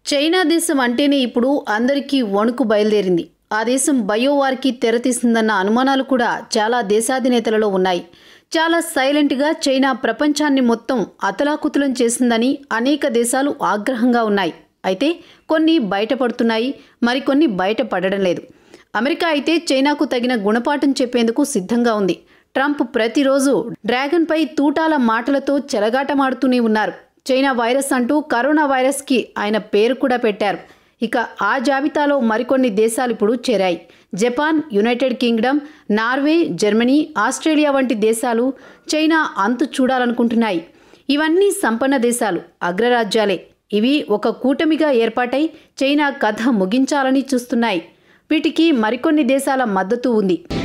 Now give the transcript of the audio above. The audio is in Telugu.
చైనా దేశం అంటేనే ఇప్పుడు అందరికీ వణుకు బయలుదేరింది ఆ దేశం బయోవార్కి తెరతీస్తుందన్న అనుమానాలు కూడా చాలా దేశాధినేతలలో ఉన్నాయి చాలా సైలెంట్గా చైనా ప్రపంచాన్ని మొత్తం అతలాకుతలం చేసిందని అనేక దేశాలు ఆగ్రహంగా ఉన్నాయి అయితే కొన్ని బయటపడుతున్నాయి మరికొన్ని బయటపడడం లేదు అమెరికా అయితే చైనాకు తగిన గుణపాఠం చెప్పేందుకు సిద్ధంగా ఉంది ట్రంప్ ప్రతిరోజు డ్రాగన్పై తూటాల మాటలతో చెలగాటమాడుతూనే ఉన్నారు చైనా వైరస్ అంటూ కరోనా వైరస్కి ఆయన పేరు కూడా పెట్టారు ఇక ఆ జాబితాలో మరికొన్ని దేశాలు ఇప్పుడు చేరాయి Japan United Kingdom Norway Germany Australia వంటి దేశాలు చైనా అంతు చూడాలనుకుంటున్నాయి ఇవన్నీ సంపన్న దేశాలు అగ్రరాజ్యాలే ఇవి ఒక కూటమిగా ఏర్పాటై చైనా కథ ముగించాలని చూస్తున్నాయి వీటికి మరికొన్ని దేశాల మద్దతు ఉంది